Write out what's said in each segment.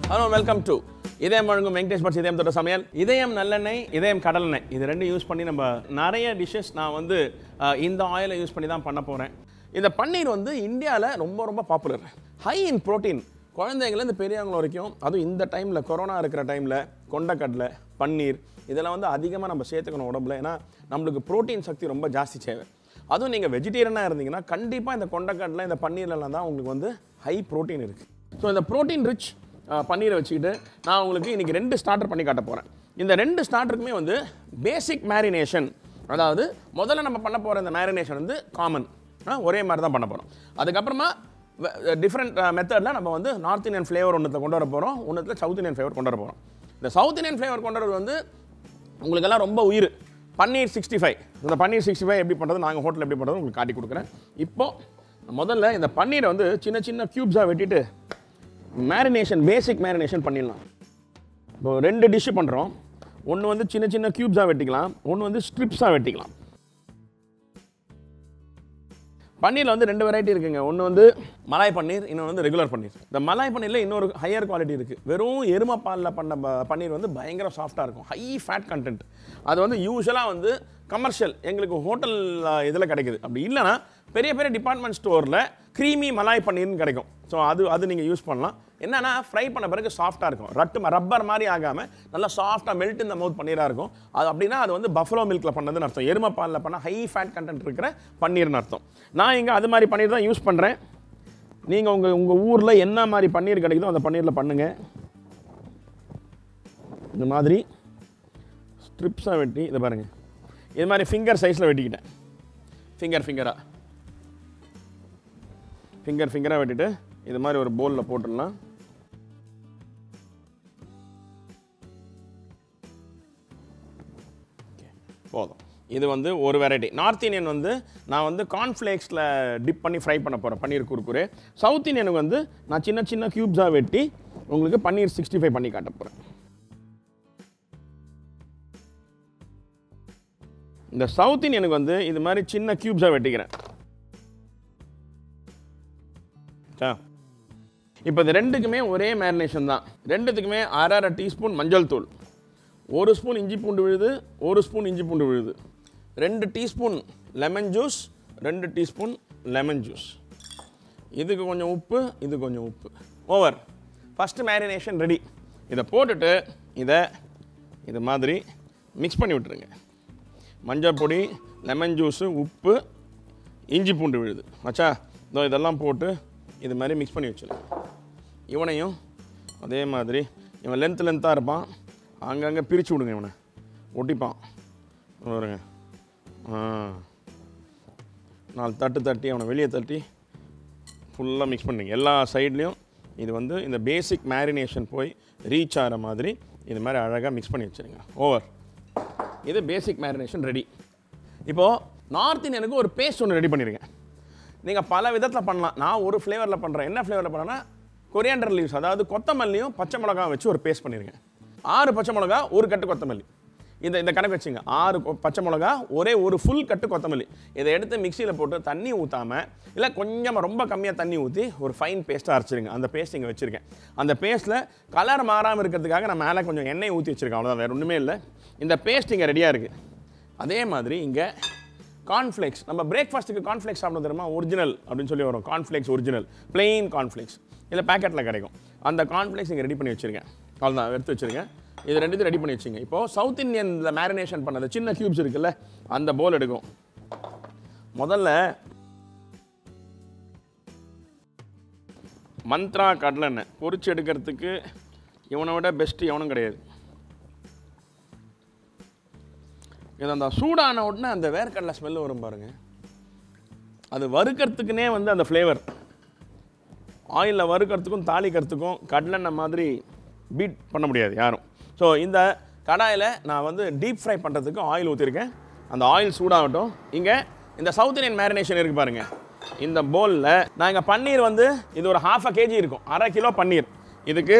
hello welcome to இதயம் வழங்கும் Venkatesh puts இதயம் தொட்ட சமையல் இதயம் நல்லெண்ணெய் இதயம் கடலெண்ணெய் இது ரெண்டும் யூஸ் பண்ணி நம்ம நிறைய டிஷ்ஷஸ் நான் வந்து அஹ், இந்த ஆயிலை யூஸ் பண்ணி தான் பண்ண போகிறேன் இந்த பன்னீர் வந்து இந்தியாவில் ரொம்ப ரொம்ப பாப்புலர் ஹை இன் ப்ரோட்டீன் குழந்தைங்கலேருந்து பெரியவங்க வரைக்கும் அதுவும் இந்த டைமில் கொரோனா இருக்கிற டைமில் கொண்டக்கடலை பன்னீர் இதெல்லாம் வந்து அதிகமாக நம்ம சேர்த்துக்கணும் உடம்புல ஏன்னா நம்மளுக்கு புரோட்டீன் சக்தி ரொம்ப ஜாஸ்தி தேவை அதுவும் நீங்கள் வெஜிடேரியனாக இருந்தீங்கன்னா கண்டிப்பாக இந்த கொண்டக்கடலை இந்த பன்னீர்லாம் தான் உங்களுக்கு வந்து ஹை புரோட்டீன் இருக்குது ஸோ இந்த புரோட்டீன் ரிச் பன்னீரை வச்சுக்கிட்டு நான் உங்களுக்கு இன்றைக்கி ரெண்டு ஸ்டார்டர் பண்ணி காட்ட போகிறேன் இந்த ரெண்டு ஸ்டார்டருக்குமே வந்து பேசிக் மேரினேஷன் அதாவது முதல்ல நம்ம பண்ண போகிற இந்த மேரினேஷன் வந்து காமன் ஒரே மாதிரி தான் பண்ண போகிறோம் அதுக்கப்புறமா டிஃப்ரெண்ட் மெத்தடில் நம்ம வந்து நார்த் இந்தியன் ஃப்ளேவர் ஒன்றத்தில் கொண்டு வர போகிறோம் ஒன்றுத்தில் சவுத் இந்தியன் ஃப்ளேவர் கொண்டு வர போகிறோம் இந்த சவுத் இந்தியன் ஃப்ளேவர் கொண்டு வரது வந்து உங்களுக்கெல்லாம் ரொம்ப உயிர் பன்னீர் சிக்ஸ்டி ஃபைவ் இந்த பன்னீர் சிக்ஸ்டி ஃபைவ் எப்படி பண்ணுறது நாங்கள் ஹோட்டல் எப்படி பண்ணுறது உங்களுக்கு காட்டி கொடுக்குறேன் இப்போ முதல்ல இந்த பன்னீரை வந்து சின்ன சின்ன க்யூப்ஸாக வெட்டிட்டு மேரினேஷன் பேசிக் மேரினேஷன் பண்ணிடலாம் இப்போ ரெண்டு டிஷ்ஷு பண்ணுறோம் ஒன்று வந்து சின்ன சின்ன க்யூப்ஸாக வெட்டிக்கலாம் ஒன்று வந்து ஸ்ட்ரிப்ஸாக வெட்டிக்கலாம் பன்னீரில் வந்து ரெண்டு வெரைட்டி இருக்குங்க ஒன்று வந்து மலாய் பன்னீர் இன்னொன்று வந்து ரெகுலர் பன்னீர் இந்த மலாய் பன்னீரில் இன்னொரு ஹையர் குவாலிட்டி இருக்குது வெறும் எருமை பாலில் பண்ண ப- பன்னீர் வந்து பயங்கர சாஃப்டாக இருக்கும் ஹை ஃபேட் கண்டென்ட் அது வந்து யூஸ்வலாக வந்து கமர்ஷியல் எங்களுக்கு ஹோட்டல் இதில் கிடைக்குது அப்படி இல்லைன்னா பெரிய பெரிய டிபார்ட்மெண்ட் ஸ்டோரில் க்ரீமி மலாய் பன்னீர்னு கிடைக்கும் ஸோ அது அது நீங்கள் யூஸ் பண்ணலாம் என்னன்னா ஃப்ரை பண்ண பிறகு சாஃப்டாக இருக்கும் ரட்டு ரப்பர் மாதிரி ஆகாமல் நல்லா சாஃப்டாக மெல்ட் இந்த மவுத் பன்னீராக இருக்கும் அது அப்படின்னா அது வந்து பஃபலோ மில்கில் பண்ணதுன்னு அர்த்தம் எருமை பாலில் பண்ணால் ஹை ஃபேட் கண்டென்ட் இருக்கிற பன்னீர்னு அர்த்தம் நான் இங்கே அது மாதிரி பன்னீர் தான் யூஸ் பண்ணுறேன் நீங்கள் உங்கள் உங்கள் ஊரில் என்ன மாதிரி பன்னீர் கிடைக்குதோ அந்த பன்னீரில் பண்ணுங்கள் இந்த மாதிரி ஸ்ட்ரிப்ஸாக வெட்டி இதை பாருங்கள் இது மாதிரி ஃபிங்கர் சைஸில் வெட்டிக்கிட்டேன் ஃபிங்கர் ஃபிங்கராக ஃபிங்கர் ஃபிங்கராக வெட்டிட்டு இது மாதிரி ஒரு பவுலில் போட்டுடலாம் Okay, போதும் இது வந்து ஒரு வெரைட்டி நார்த் இந்தியன் வந்து நான் வந்து கார்ன்ஃப்ளேக்ஸில் டிப் பண்ணி ஃப்ரை பண்ண போகிறேன் பன்னீர் குறுக்குறு சவுத் இந்தியனுக்கு வந்து நான் சின்ன சின்ன க்யூப்ஸாக வெட்டி உங்களுக்கு பன்னீர் சிக்ஸ்டி ஃபைவ் பண்ணி காட்ட போகிறேன் இந்த சவுத் இந்தியனுக்கு வந்து இது மாதிரி சின்ன க்யூப்ஸாக வெட்டிக்கிறேன் சா இப்போ இது ரெண்டுக்குமே ஒரே மேரினேஷன் தான் ரெண்டுத்துக்குமே அரை அரை டீஸ்பூன் மஞ்சள் தூள் ஒரு ஸ்பூன் இஞ்சி பூண்டு விழுது ஒரு ஸ்பூன் இஞ்சி பூண்டு விழுது ரெண்டு டீஸ்பூன் லெமன் ஜூஸ் ரெண்டு டீஸ்பூன் லெமன் ஜூஸ் இதுக்கு கொஞ்சம் உப்பு இது கொஞ்சம் உப்பு ஓவர் ஃபஸ்ட்டு மேரினேஷன் ரெடி இதை போட்டுட்டு இதை இது மாதிரி மிக்ஸ் பண்ணி விட்டுருங்க மஞ்சள் பொடி லெமன் ஜூஸு உப்பு இஞ்சி பூண்டு விழுது ஆச்சா இதோ இதெல்லாம் போட்டு இது மாதிரி மிக்ஸ் பண்ணி வச்சிருங்க இவனையும் அதே மாதிரி இவன் லென்த் லென்த்தாக இருப்பான் அங்கங்கே பிரித்து விடுங்க இவனை ஒட்டிப்பான் இங்க பாருங்க ஆ நாலு தட்டு தட்டி அவனை வெளியே தட்டி ஃபுல்லாக மிக்ஸ் பண்ணுங்க எல்லா சைட்லேயும் இது வந்து இந்த பேசிக் மேரினேஷன் போய் ரீச் ஆகிற மாதிரி இது மாதிரி அழகாக மிக்ஸ் பண்ணி வச்சுருங்க ஓவர் இது பேசிக் மேரினேஷன் ரெடி இப்போது நார்த் இந்தியனுக்கு ஒரு பேஸ்ட் ஒன்று ரெடி பண்ணியிருக்கேன் நீங்கள் பல விதத்தில் பண்ணலாம் நான் ஒரு ஃப்ளேவரில் பண்ணுறேன் என்ன ஃப்ளேவரில் பண்ணேன்னா கொரியாண்டர் லீவ்ஸ் அதாவது கொத்தமல்லியும் பச்சை மிளகாய் வச்சு ஒரு பேஸ்ட் பண்ணியிருக்கேன் ஆறு பச்சை மிளகா ஒரு கட்டு கொத்தமல்லி இந்த இந்த கணக்கு வச்சுங்க ஆறு கொ- பச்சை மிளகா ஒரே ஒரு ஃபுல் கட்டு கொத்தமல்லி இதை எடுத்து மிக்சியில் போட்டு தண்ணி ஊற்றாமல் இல்லை கொஞ்சமாக ரொம்ப கம்மியாக தண்ணி ஊற்றி ஒரு ஃபைன் பேஸ்ட்டாக அரைச்சிருங்க அந்த பேஸ்ட் இங்கே வச்சுருக்கேன் அந்த பேஸ்ட்டில் கலர் மாறாமல் இருக்கிறதுக்காக நான் மேலே கொஞ்சம் எண்ணெய் ஊற்றி வச்சுருக்கேன் அவ்வளோதான் வேறு ஒன்றுமே இல்லை இந்த பேஸ்ட் இங்கே ரெடியாக இருக்குது அதே மாதிரி இங்கே கார்ன்ஃப்ளேக்ஸ் நம்ம பிரேக்ஃபாஸ்ட்டுக்கு கார்ன்ஃப்ளேக்ஸ் சாப்பிட தெரியுமா ஒரிஜினல் அப்படின்னு சொல்லி வரும் கார்ன்ஃப்ளேக்ஸ் ஒரிஜினல் பிளெயின் கார்ன்ஃப்ளேக்ஸ் இல்லை பேக்கெட்டில் கிடைக்கும் அந்த கார்ன்ஃப்ளேக்ஸ் இங்கே ரெடி பண்ணி வச்சுருக்கேன் அவ்வளோதான் எடுத்து வச்சுருக்கேன் இது ரெண்டுத்தையும் ரெடி பண்ணி வச்சுங்க இப்போது சவுத் இந்தியனில் மேரினேஷன் பண்ணது சின்ன க்யூப்ஸ் இருக்குல்ல அந்த போல் எடுக்கும் முதல்ல மந்த்ரா கடலெண்ணெய் பொரிச்சு எடுக்கிறதுக்கு இவனை விட பெஸ்ட்டு எவனும் கிடையாது இது அந்த சூடான உடனே அந்த வேர்க்கடலை ஸ்மெல்லு வரும் பாருங்க அது வறுக்கிறதுக்குனே வந்து அந்த ஃப்ளேவர் ஆயிலில் வறுக்கிறதுக்கும் தாளிக்கிறதுக்கும் கடலெண்ணெய் மாதிரி பீட் பண்ண முடியாது யாரும் ஸோ இந்த கடாயில் நான் வந்து டீப் ஃப்ரை பண்ணுறதுக்கு ஆயில் ஊற்றிருக்கேன் அந்த ஆயில் சூடாகட்டும் இங்கே இந்த சவுத் இந்தியன் மேரினேஷன் இருக்குது பாருங்க இந்த போலில் நான் இங்கே பன்னீர் வந்து இது ஒரு ஹாஃப் அ கேஜி இருக்கும் அரை கிலோ பன்னீர் இதுக்கு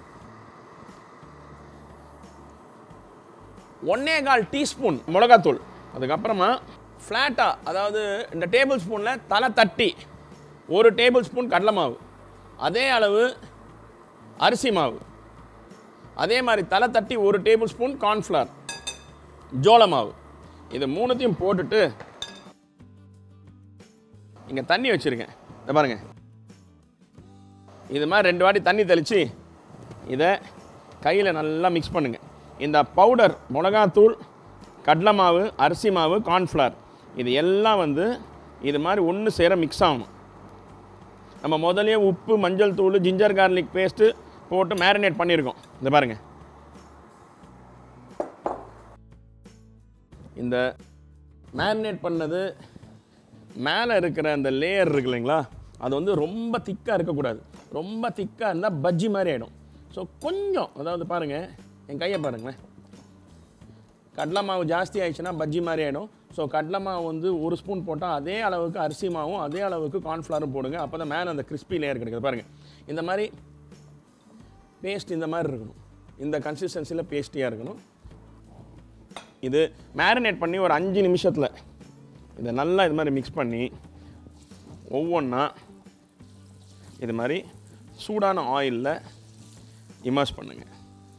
ஒன்னே கால் டீஸ்பூன் மிளகாத்தூள் அதுக்கப்புறமா ஃப்ளாட்டாக அதாவது இந்த டேபிள் ஸ்பூனில் தலை தட்டி ஒரு டேபிள் ஸ்பூன் கடலை மாவு அதே அளவு அரிசி மாவு அதே மாதிரி தலை தட்டி ஒரு டேபிள் ஸ்பூன் கார்ன்ஃப்ளவர் ஜோள மாவு இது மூணுத்தையும் போட்டுட்டு இங்கே தண்ணி வச்சுருக்கேன் இதை பாருங்க இது மாதிரி ரெண்டு வாட்டி தண்ணி தெளித்து இதை கையில் நல்லா மிக்ஸ் பண்ணுங்கள் இந்த பவுடர் மிளகாத்தூள் கடலை மாவு அரிசி மாவு கார்ன்ஃப்ளவர் இது எல்லாம் வந்து இது மாதிரி ஒன்று சேர மிக்ஸ் ஆகணும் நம்ம முதல்லயே உப்பு மஞ்சள் தூள் ஜிஞ்சர் கார்லிக் பேஸ்ட்டு போட்டு மேரினேட் பண்ணியிருக்கோம் இந்த பாருங்க இந்த மேரினேட் பண்ணது மேலே இருக்கிற அந்த லேயர் இருக்கு இல்லைங்களா அது வந்து ரொம்ப திக்காக இருக்கக்கூடாது ரொம்ப திக்காக இருந்தால் பஜ்ஜி மாதிரி ஆகிடும் ஸோ கொஞ்சம் அதாவது பாருங்கள் என் கையை பாருங்களேன் கடலை மாவு ஜாஸ்தி ஆயிடுச்சுன்னா பஜ்ஜி மாதிரி ஆகிடும் ஸோ கடலை மாவு வந்து ஒரு ஸ்பூன் போட்டால் அதே அளவுக்கு அரிசி மாவும் அதே அளவுக்கு கார்ன்ஃப்ளவரும் போடுங்க அப்போ தான் மேலே அந்த கிறிஸ்பி லேயர் கிடைக்குது பாருங்கள் இந்த மாதிரி பேஸ்ட் இந்த மாதிரி இருக்கணும் இந்த கன்சிஸ்டன்சியில் பேஸ்டியாக இருக்கணும் இது மேரினேட் பண்ணி ஒரு அஞ்சு நிமிஷத்தில் இதை நல்லா இது மாதிரி மிக்ஸ் பண்ணி ஒவ்வொன்றா இது மாதிரி சூடான ஆயிலில் இமர்ஸ் பண்ணுங்கள்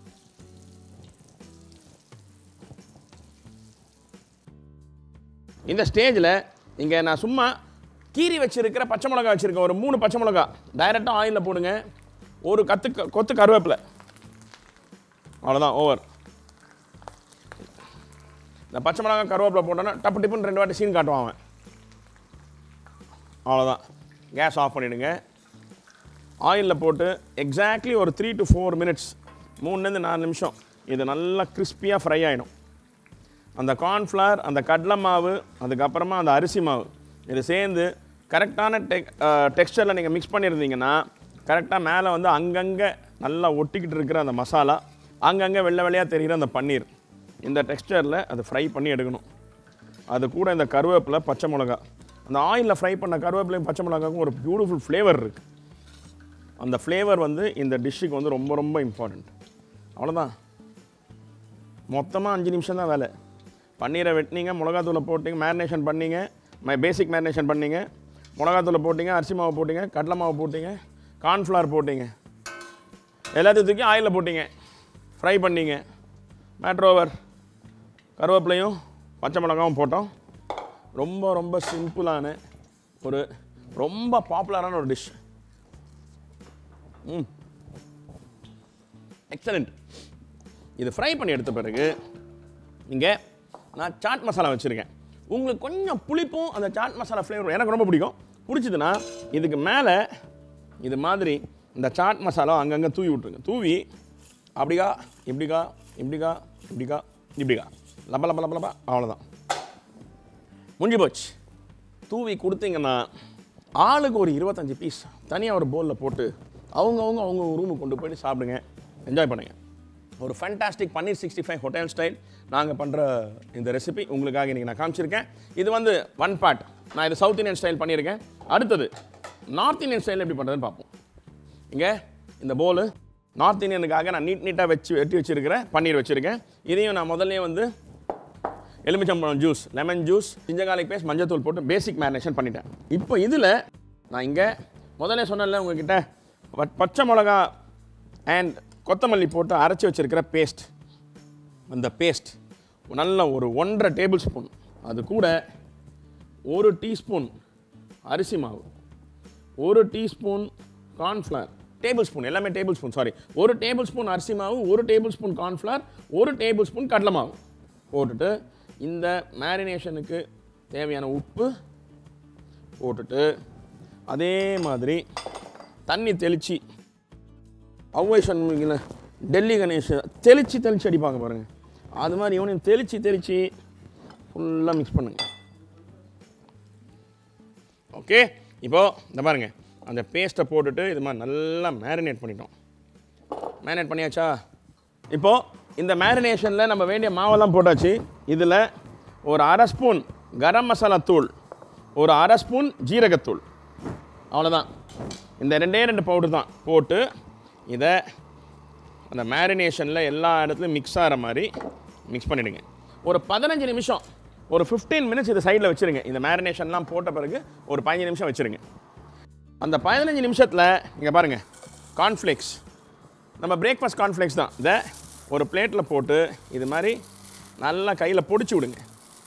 இந்த ஸ்டேஜில் இங்கே நான் சும்மா கீரி வச்சிருக்கிற பச்சை மிளகா வச்சுருக்கேன் ஒரு மூணு பச்சை மிளகா டைரெக்டாக ஆயிலில் போடுங்க ஒரு கத்து க- கொத்து கருவேப்பிலை அவ்வளோதான் ஓவர் இந்த பச்சை மிளகா கருவேப்பிலை போட்டோன்னா டப்பு டிப்புன்னு ரெண்டு வாட்டி சீன் காட்டுவான் அவன் அவ்வளோதான் கேஸ் ஆஃப் பண்ணிவிடுங்க ஆயிலில் போட்டு எக்ஸாக்ட்லி ஒரு த்ரீ டு ஃபோர் மினிட்ஸ் மூணுலேருந்து நாலு நிமிஷம் இது நல்லா கிறிஸ்பியாக ஃப்ரை ஆகிடும் அந்த கார்ன்ஃப்ளவர் அந்த கடலை மாவு அதுக்கப்புறமா அந்த அரிசி மாவு இது சேர்ந்து கரெக்டான டெக் டெக்ஸ்டரில் நீங்கள் மிக்ஸ் பண்ணியிருந்தீங்கன்னா கரெக்டாக மேலே வந்து அங்கங்கே நல்லா ஒட்டிக்கிட்டு இருக்கிற அந்த மசாலா அங்கங்கே வெள்ளை வெள்ளையாக தெரிகிற அந்த பன்னீர் இந்த டெக்ஸ்டரில் அதை ஃப்ரை பண்ணி எடுக்கணும் அது கூட இந்த கருவேப்பிலை பச்சை மிளகா அந்த ஆயிலில் ஃப்ரை பண்ண கருவேப்பிலையும் பச்சை மிளகாக்கும் ஒரு பியூட்டிஃபுல் ஃப்ளேவர் இருக்குது அந்த ஃப்ளேவர் வந்து இந்த டிஷ்ஷுக்கு வந்து ரொம்ப ரொம்ப இம்பார்ட்டண்ட் அவ்வளோதான் மொத்தமாக அஞ்சு நிமிஷம் தான் வேலை பன்னீரை வெட்டினீங்க மிளகாத்தூளை போட்டிங்க மேரினேஷன் பண்ணீங்க மை பேசிக் மேரினேஷன் பண்ணீங்க மிளகாத்தூளை போட்டிங்க அரிசி மாவு போட்டிங்க கடலை மாவு போட்டிங்க கார்ன்ஃப்ளவர் போட்டிங்க எல்லாத்தையும் தூக்கி ஆயிலில் போட்டிங்க ஃப்ரை பண்ணீங்க மேட்ரோவர் கருவேப்பிலையும் பச்சை மிளகாவும் போட்டோம் ரொம்ப ரொம்ப சிம்பிளான ஒரு ரொம்ப பாப்புலரான ஒரு டிஷ் ம் எக்ஸலண்ட் இது ஃப்ரை பண்ணி எடுத்த பிறகு இங்கே நான் சாட் மசாலா வச்சுருக்கேன் உங்களுக்கு கொஞ்சம் புளிப்பும் அந்த சாட் மசாலா ஃப்ளேவர் எனக்கு ரொம்ப பிடிக்கும் பிடிச்சதுன்னா இதுக்கு மேலே இது மாதிரி இந்த சாட் மசாலா அங்கங்கே தூவி விட்ருங்க தூவி அப்படிக்கா இப்படிக்கா இப்படிக்கா இப்படிக்கா இப்படிக்கா லப்ப லப்ப லப்ப லப்ப அவ்வளோதான் முடிஞ்சு போச்சு தூவி கொடுத்தீங்கன்னா ஆளுக்கு ஒரு இருபத்தஞ்சு பீஸ் தனியாக ஒரு பவுலில் போட்டு அவங்கவுங்க அவங்க ரூமுக்கு கொண்டு போயிட்டு சாப்பிடுங்க என்ஜாய் பண்ணுங்கள் ஒரு fantastic paneer sixty five hotel style நாங்கள் பண்ணுற இந்த ரெசிபி உங்களுக்காக இன்றைக்கி நான் காமிச்சிருக்கேன் இது வந்து ஒன் பார்ட் நான் இது சவுத் இந்தியன் ஸ்டைல் பண்ணியிருக்கேன் அடுத்தது நார்த் இந்தியன் ஸ்டைல் எப்படி பண்ணுறதுன்னு பார்ப்போம் இங்கே இந்த போலு நார்த் இந்தியனுக்காக நான் நீட் நீட்டாக வச்சு வெட்டி வச்சுருக்கிறேன் பன்னீர் வச்சுருக்கேன் இதையும் நான் முதல்ல வந்து எலுமிச்சம்பழம் ஜூஸ் லெமன் ஜூஸ் இஞ்சகாலிக் பேஸ்ட் மஞ்சத்தூள் போட்டு பேசிக் மேரினேஷன் பண்ணிட்டேன் இப்போ இதில் நான் இங்கே முதல்ல சொன்னேன்ல உங்ககிட்ட ப- பச்சை மிளகா அண்ட் கொத்தமல்லி போட்டு அரைச்சி வச்சிருக்கிற பேஸ்ட் அந்த பேஸ்ட் நல்ல ஒரு ஒன்றரை டேபிள் ஸ்பூன் அது கூட ஒரு டீஸ்பூன் அரிசி மாவு ஒரு டீஸ்பூன் கார்ன்ஃப்ளவர் டேபிள் ஸ்பூன் எல்லாமே டேபிள் ஸ்பூன் சாரி ஒரு டேபிள் ஸ்பூன் அரிசி மாவு ஒரு டேபிள் ஸ்பூன் கார்ன்ஃப்ளவர் ஒரு டேபிள் ஸ்பூன் கடலை மாவு போட்டுட்டு இந்த மேரினேஷனுக்கு தேவையான உப்பு போட்டுட்டு அதே மாதிரி தண்ணி தெளித்து ஔவை சண்முகில் டெல்லி கணேஷ் தெளித்து தெளித்து அடிப்பாங்க பாருங்கள் அது மாதிரி இவனையும் தெளித்து தெளித்து ஃபுல்லாக மிக்ஸ் பண்ணுங்க ஓகே இப்போ இந்த பாருங்க அந்த பேஸ்ட்டை போட்டுட்டு இது மாதிரி நல்லா மேரினேட் பண்ணிட்டோம் மேரினேட் பண்ணியாச்சா இப்போ இந்த மேரினேஷனில் நம்ம வேண்டிய மாவெல்லாம் போட்டாச்சு இதில் ஒரு அரை ஸ்பூன் கரம் மசாலா தூள் ஒரு அரை ஸ்பூன் ஜீரகத்தூள் அவ்வளோதான் இந்த ரெண்டே ரெண்டு பவுடர் தான் போட்டு இதை அந்த மேரினேஷனில் எல்லா இடத்துலையும் மிக்ஸ் ஆகிற மாதிரி மிக்ஸ் பண்ணிடுங்க ஒரு பதினஞ்சு நிமிஷம் ஒரு 15 மினிட்ஸ் இதை சைடில் வச்சுருங்க இந்த மேரினேஷன்லாம் போட்ட பிறகு ஒரு பதினஞ்சு நிமிஷம் வச்சுருங்க அந்த பதினஞ்சு நிமிஷத்தில் இங்கே பாருங்கள் கார்ன்ஃப்ளேக்ஸ் நம்ம பிரேக்ஃபாஸ்ட் கார்ன்ஃப்ளேக்ஸ் தான் இதை ஒரு பிளேட்டில் போட்டு இது மாதிரி நல்லா கையில் பொடிச்சு விடுங்க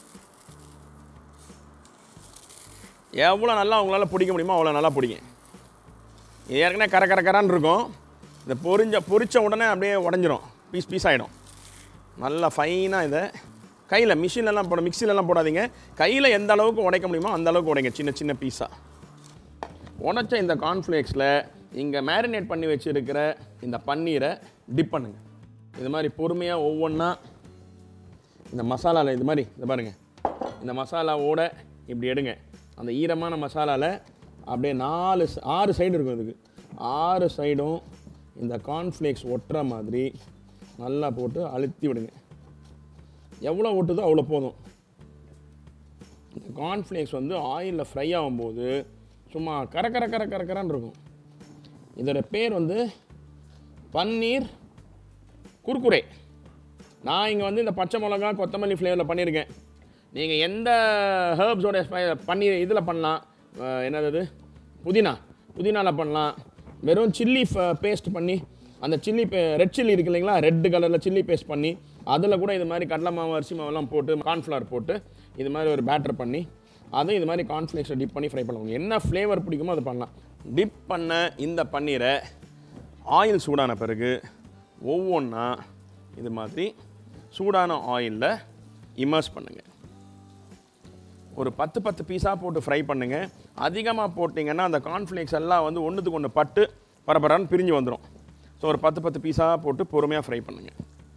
எவ்வளோ நல்லா உங்களால் பிடிக்க முடியுமோ அவ்வளோ நல்லா பிடிங்க இது ஏற்கனவே கர கர கரான்னு இருக்கும் இந்த பொரிஞ்ச பொரிச்ச உடனே அப்படியே உடஞ்சிரும் பீஸ் பீஸ் ஆகிடும் நல்லா ஃபைனாக இதை கையில் மிஷின்லலாம் போட மிக்சிலலாம் போடாதீங்க கையில் எந்த அளவுக்கு உடைக்க முடியுமோ அந்த அளவுக்கு உடைங்க சின்ன சின்ன பீஸாக உடைச்ச இந்த கார்ன்ஃப்ளேக்ஸில் இங்கே மேரினேட் பண்ணி வச்சுருக்கிற இந்த பன்னீரை டிப் பண்ணுங்க இது மாதிரி பொறுமையாக ஒவ்வொன்றா இந்த மசாலாவில் இது மாதிரி இது பாருங்கள் இந்த மசாலாவோட இப்படி எடுங்க அந்த ஈரமான மசாலாவில் அப்படியே நாலு ச- ஆறு சைடு இருக்கும் இதுக்கு ஆறு சைடும் இந்த கார்ன்ஃப்ளேக்ஸ் ஒட்டுற மாதிரி நல்லா போட்டு அழுத்தி விடுங்க எவ்வளோ ஒட்டுதோ அவ்வளோ போதும் இந்த கார்ன்ஃப்ளேக்ஸ் வந்து ஆயிலில் ஃப்ரை ஆகும்போது சும்மா கர கர கர கர கரன்னு இருக்கும் இதோட பேர் வந்து பன்னீர் குர்குரே நான் இங்கே வந்து இந்த பச்சை மிளகா கொத்தமல்லி ஃப்ளேவரில் பண்ணியிருக்கேன் நீங்கள் எந்த ஹேர்ப்ஸோட பன்னீர் இதில் பண்ணலாம் அஹ் என்னது அது புதினா புதினாவில் பண்ணலாம் வெறும் சில்லி பேஸ்ட் பண்ணி அந்த சில்லி ரெட் சில்லி இருக்கு இல்லைங்களா ரெட் கலரில் சில்லி பேஸ்ட் பண்ணி அதில் கூட இது மாதிரி கடலை மாவு அரிசி மாவெல்லாம் போட்டு கார்ன்ஃப்ளவர் போட்டு இது மாதிரி ஒரு பேட்டர் பண்ணி அதையும் இது மாதிரி கார்ன்ஃப்ளேக்ஸை டிப் பண்ணி ஃப்ரை பண்ணுவாங்க என்ன ஃப்ளேவர் பிடிக்குமோ அதை பண்ணலாம் டிப் பண்ண இந்த பன்னீரை ஆயில் சூடான பிறகு ஒவ்வொன்றா இது மாதிரி சூடான ஆயிலில் இமர்ஸ் பண்ணுங்கள் ஒரு பத்து பத்து பீஸாக போட்டு ஃப்ரை பண்ணுங்க அதிகமாக போட்டிங்கன்னா அந்த கார்ன்ஃப்ளேக்ஸ் எல்லாம் வந்து ஒன்றுத்துக்கு ஒன்று பட்டு பரபரன்னு பிரிஞ்சு வந்துடும் ஸோ ஒரு பத்து பத்து பீஸாக போட்டு பொறுமையாக ஃப்ரை பண்ணுங்க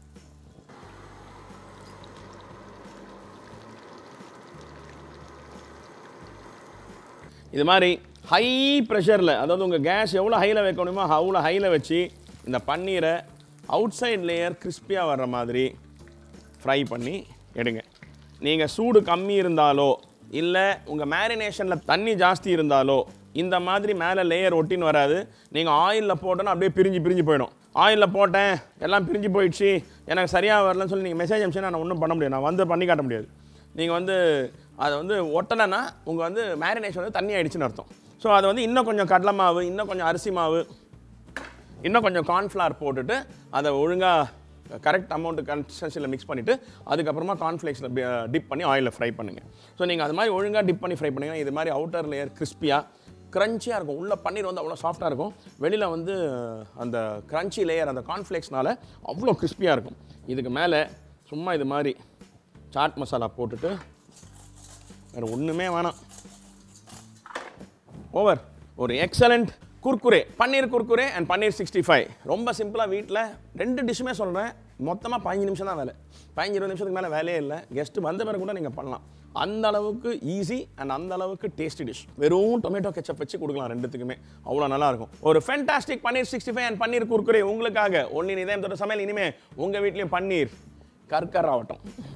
இது மாதிரி ஹை ப்ரெஷரில் அதாவது உங்கள் கேஸ் எவ்வளோ ஹையில் வைக்க முடியுமோ அவ்வளோ ஹையில் வச்சு இந்த பன்னீரை அவுட் சைட் லேயர் கிறிஸ்பியாக வர்ற மாதிரி ஃப்ரை பண்ணி எடுங்க நீங்கள் சூடு கம்மி இருந்தாலோ இல்லை உங்கள் மேரினேஷனில் தண்ணி ஜாஸ்தி இருந்தாலோ இந்த மாதிரி மேலே லேயர் ஒட்டின்னு வராது நீங்கள் ஆயிலில் போட்டோன்னா அப்படியே பிரிஞ்சு பிரிஞ்சு போயிடும் ஆயிலில் போட்டேன் எல்லாம் பிரிஞ்சு போயிடுச்சு எனக்கு சரியாக வரலன்னு சொல்லி நீங்கள் மெசேஜ் அனுப்பிச்சுன்னா நான் ஒன்றும் பண்ண முடியாது நான் வந்து பண்ணி காட்ட முடியாது நீங்கள் வந்து அதை வந்து ஒட்டலைன்னா உங்கள் வந்து மேரினேஷன் வந்து தண்ணி ஆயிடுச்சுன்னு அர்த்தம் ஸோ அதை வந்து இன்னும் கொஞ்சம் கடலை மாவு இன்னும் கொஞ்சம் அரிசி மாவு இன்னும் கொஞ்சம் கார்ன்ஃப்ளவர் போட்டுட்டு அதை ஒழுங்காக கரெக்ட் அமௌண்ட் கன்சிஸ்டன்சியில் மிக்ஸ் பண்ணிவிட்டு அதுக்கப்புறமா கார்ன்ஃப்ளேக்ஸில் டிப் பண்ணி ஆயிலில் ஃப்ரை பண்ணுங்கள் ஸோ நீங்கள் அது மாதிரி ஒழுங்காக டிப் பண்ணி ஃப்ரை பண்ணுங்கள் இது மாதிரி அவுட்டர் லேயர் கிறிஸ்பியாக க்ரன்ச்சியாக இருக்கும் உள்ள பன்னீர் வந்து அவ்வளோ சாஃப்டாக இருக்கும் வெளியில் வந்து அந்த க்ரன்ச்சி லேயர் அந்த கார்ன்ஃப்ளேக்ஸ்னால அவ்வளோ கிறிஸ்பியாக இருக்கும் இதுக்கு மேலே சும்மா இது மாதிரி சாட் மசாலா போட்டுட்டு வேறு ஒன்றுமே வேணாம் ஓவர் ஒரு excellent Kurkure paneer Kurkure and paneer sixty five ரொம்ப சிம்பிளாக வீட்டில் ரெண்டு டிஷ்ஷுமே சொல்கிறேன் மொத்தமாக பதினஞ்சு நிமிஷம் தான் வேலை பதினஞ்சு இருபது நிமிஷத்துக்கு மேலே வேலையே இல்லை கெஸ்ட் வந்த பிறகு கூட நீங்கள் பண்ணலாம் அந்த அளவுக்கு ஈஸி அண்ட் அந்த அளவுக்கு டேஸ்டி டிஷ் வெறும் டொமேட்டோ கெச்சப் வச்சு கொடுக்கலாம் ரெண்டுத்துக்குமே அவ்வளோ நல்லா இருக்கும் ஒரு fantastic paneer sixty five and paneer Kurkure உங்களுக்காக ஒன்றின் இதயம் தொட்ட சமையல் இனிமே உங்கள் வீட்லேயும் பன்னீர் கற்கர் ஆகட்டும்